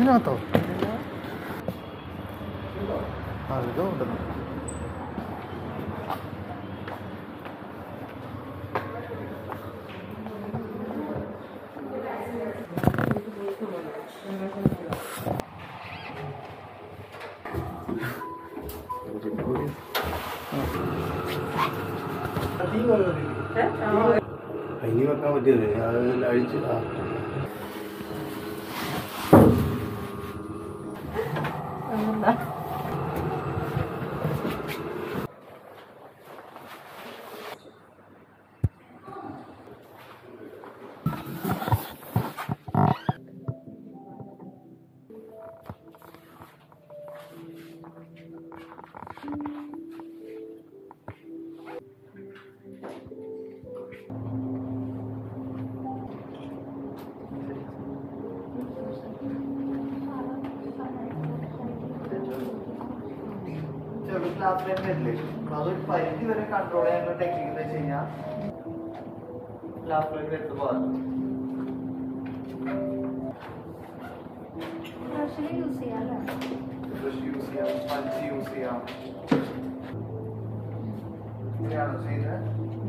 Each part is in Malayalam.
ഇതിനകത്തോ ആ ഇതോ ഉണ്ടെന്ന് ഇനി വെക്കാൻ പറ്റിയത് അത് അഴിച്ച് ആ ചെറു ക്ലാസ് ടൈം വരില്ലേ അതൊരു പരിധി വരെ കൺട്രോൾ ചെയ്യാനുള്ള ടെക്നിക്ക് എന്ന് വെച്ച് കഴിഞ്ഞാൽ ക്ലാസ്സിലേക്ക് എടുത്ത് പോകാം ബ്രഷിൽ യൂസ് ചെയ്യാമല്ലോ ബ്രഷ് യൂസ് ചെയ്യാം സ്പഞ്ച് യൂസ് ചെയ്യാം ഇങ്ങനെയാണോ ചെയ്യുന്നത്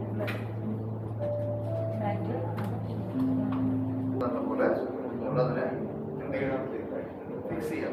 പറഞ്ഞ പോലെ നമ്മളതിനെ എന്ത് ചെയ്യണം ഫിക്സ് ചെയ്യാം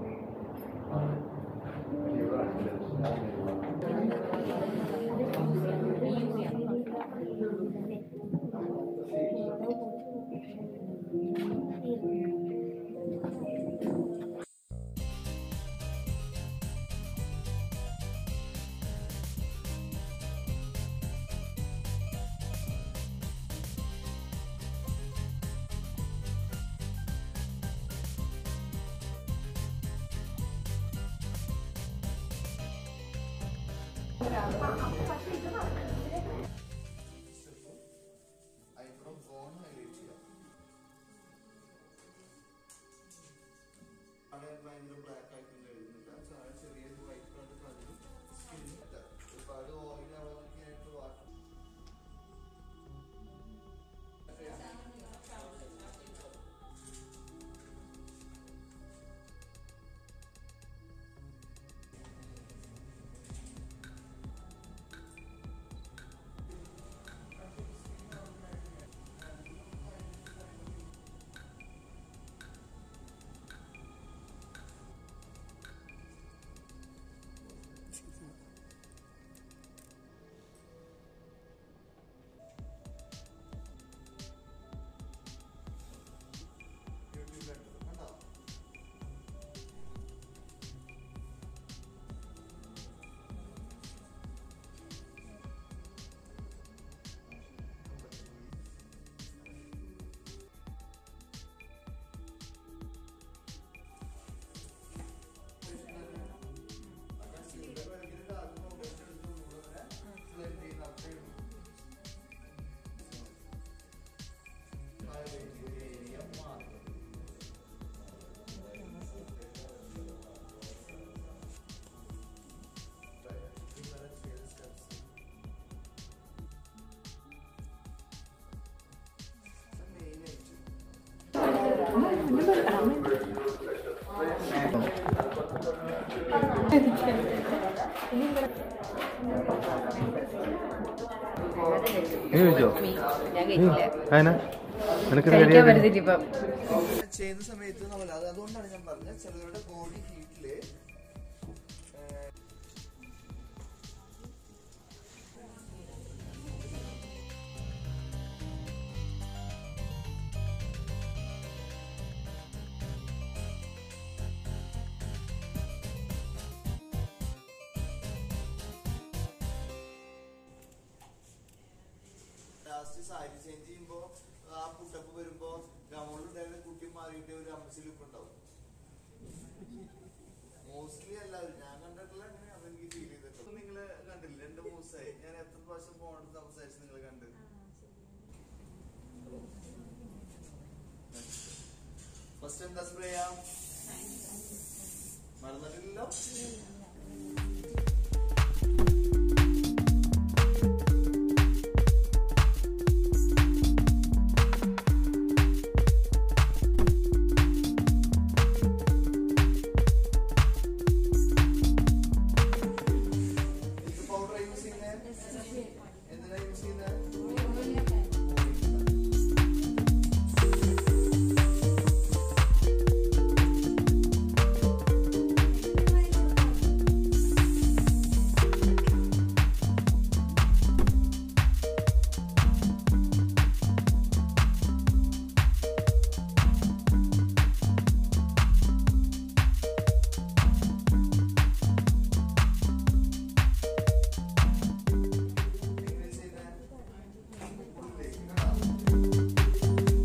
ഐബ്രോ ബോൺ ഹൈലൈറ്റ് ചെയ്യാം അവിടെ ഭയങ്കര ബ്ലാക്ക് ആയിട്ടുണ്ട് എഴുതുന്നില്ല ചായ ചെറിയ വൈറ്റ് കളർ കളർ സ്കിൻ ഒരുപാട് ഓയിൽ ആവാനൊക്കെയായിട്ട് വാട്ടർ കണ്ടോ നീ ചോദിച്ചോ ഞാൻ കഴിക്കില്ല അതിനാ നിനക്ക് കഴിക്കാൻ പറ്റത്തില്ല ഇപ്പം ചെയ്യുന്ന സമയത്ത് നമ്മൾ അത് അതുകൊണ്ടാണ് ഞാൻ പറഞ്ഞത് ചിലരുടെ ബോഡി ഹീറ്റില് ലാസ്റ്റ് സാരി ചേഞ്ച് ചെയ്യുമ്പോ ആ പുട്ടപ്പ് വരുമ്പോ ഗമോളുണ്ടായിരുന്ന കുട്ടി മാറിയിട്ട് ഒരു അമ്മച്ചി ലുക്ക് ഉണ്ടാവും മോസ്റ്റ്ലി എല്ലാവരും ഞാൻ കണ്ടിട്ടില്ല അങ്ങനെ അതെനിക്ക് ഫീൽ ചെയ്തിട്ടുണ്ട് നിങ്ങൾ കണ്ടില്ല രണ്ട് മൂസായി ഞാൻ എത്ര പ്രാവശ്യം ഫോണിൽ സംസാരിച്ച് നിങ്ങൾ കണ്ട് ഫസ്റ്റ് എന്താ സ്പ്രേ ചെയ്യാം മറന്നിട്ടില്ലല്ലോ എന്തിനാ യൂസ് ചെയ്യുന്നത് എങ്ങനെ ചെയ്യുന്നത് ഉള്ളിലേക്ക് കാണാം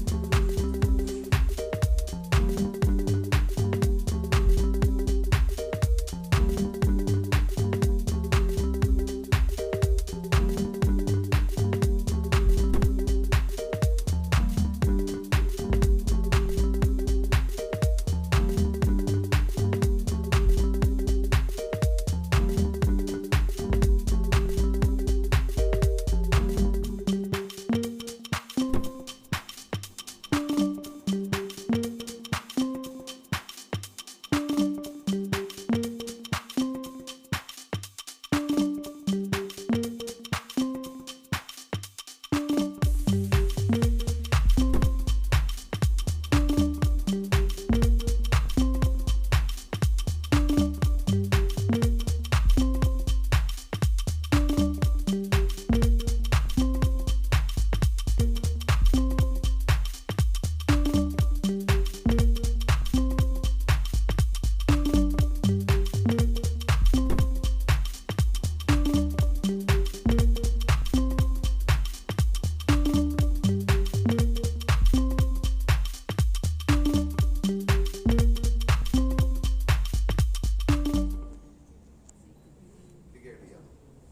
ഡിഗ്രീഡ് ചെയ്യാം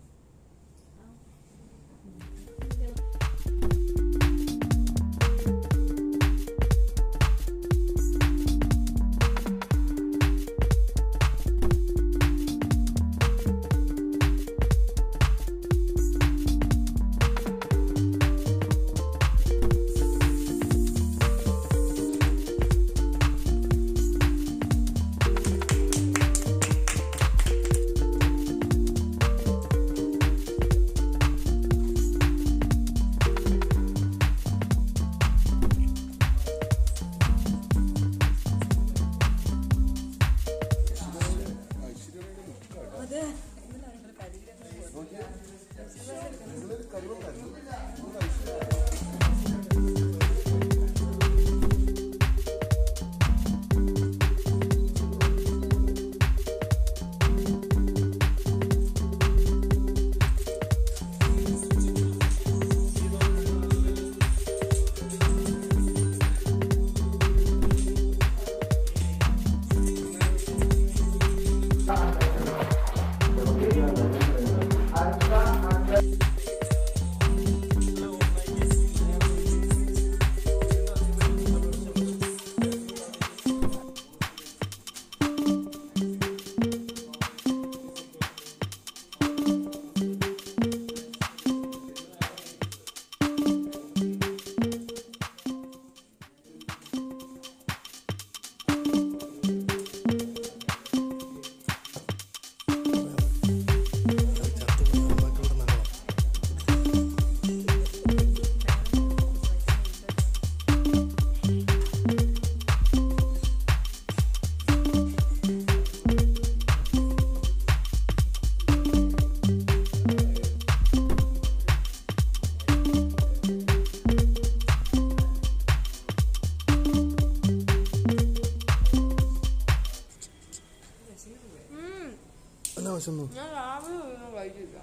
എന്നാ വിശന്നു ഞാൻ രാവിലെ ഒന്നും കഴിച്ചില്ല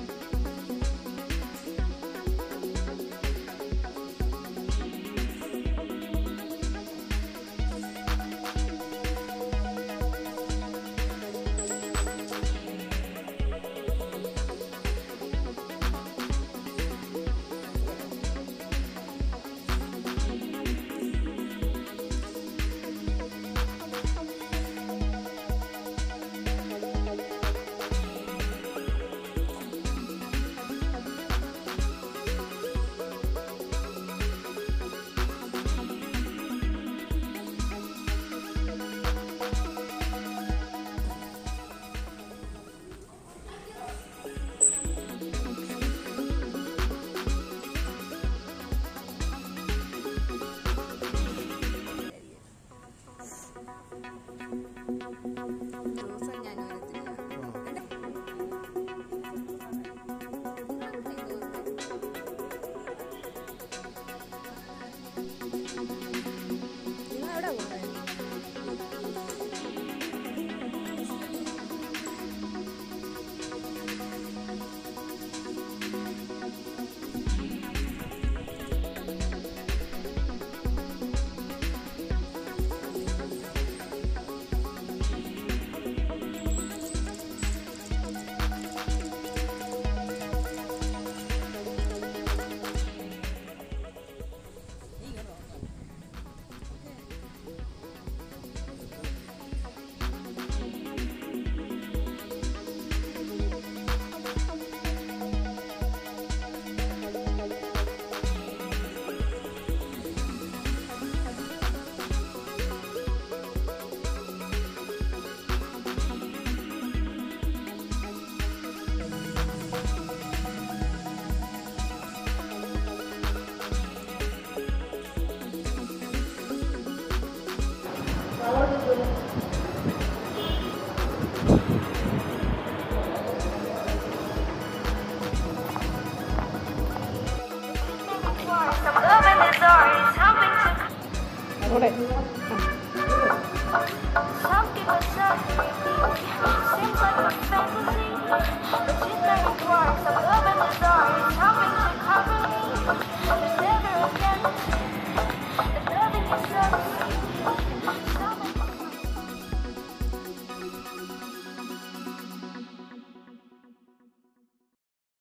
ആ ഇവിടെ Some people say